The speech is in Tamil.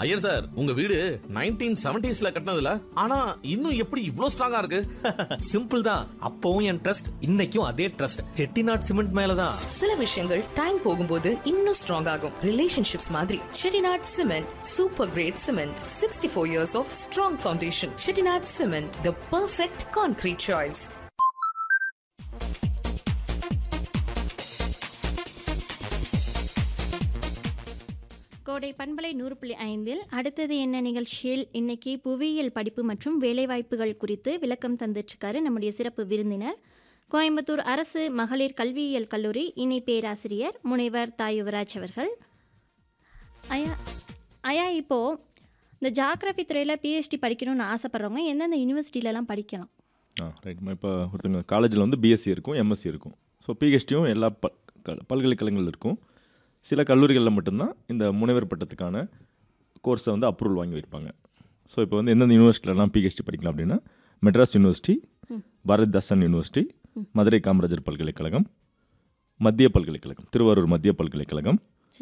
ஐயர் சார் உங்க வீடு நைன்டீன் செவன்டிஸ்ல கட்டினதுல ஆனா இன்னும் எப்படி இவ்ளோ ஸ்ட்ராங்கா இருக்கு சிம்பிள் தான் அப்பவும் என் ட்ரஸ்ட் இன்னைக்கும் அதே ட்ரஸ்ட் செட்டிநாட் சிமெண்ட் மேலதான் சில விஷயங்கள் டைம் போகும்போது இன்னும் ஸ்ட்ராங் ஆகும் ரிலேஷன்ஷிப்ஸ் மாதிரி Chettinad cement super grade cement sixty four years of strong foundation Chettinad cement the perfect concrete choice Kodai பண்பலை நூறு புள்ளி ஐந்தில் அடுத்தது என்ன நிகழ்ச்சியில் இன்னைக்கு புவியியல் படிப்பு மற்றும் வேலைவாய்ப்புகள் குறித்து விளக்கம் தந்துட்டுருக்காரு நம்முடைய சிறப்பு விருந்தினர் கோயம்புத்தூர் அரசு மகளிர் கல்வியியல் கல்லூரி இணை பேராசிரியர் முனைவர் தாயுவராஜ் அவர்கள் ஐயா ஐயா இப்போது இந்த ஜாகிரபி துறையில் பிஹெச்டி படிக்கணும்னு ஆசைப்பட்றவங்க எந்தெந்த யூனிவர்சிட்டிலலாம் படிக்கலாம் ஆ ரைட்மா இப்போ ஒருத்தங்க காலேஜில் வந்து பிஎஸ்சி இருக்கும் எம்எஸ்சி இருக்கும் ஸோ பிஹெச்டியும் எல்லா ப க- பல்கலைக்கழகங்கள் இருக்கும் சில கல்லூரிகளில் மட்டும்தான் இந்த முனைவர் பட்டத்துக்கான கோர்ஸை வந்து அப்ரூவல் வாங்கி வைப்பாங்க ஸோ இப்போ வந்து எந்தெந்த யூனிவர்சிட்டிலலாம் பிஹெச்டி படிக்கலாம் அப்படின்னா மெட்ராஸ் யூனிவர்சிட்டி பாரதிதாசன் யூனிவர்சிட்டி மதுரை காமராஜர் பல்கலைக்கழகம் மத்திய பல்கலைக்கழகம் திருவாரூர் மத்திய பல்கலைக்கழகம்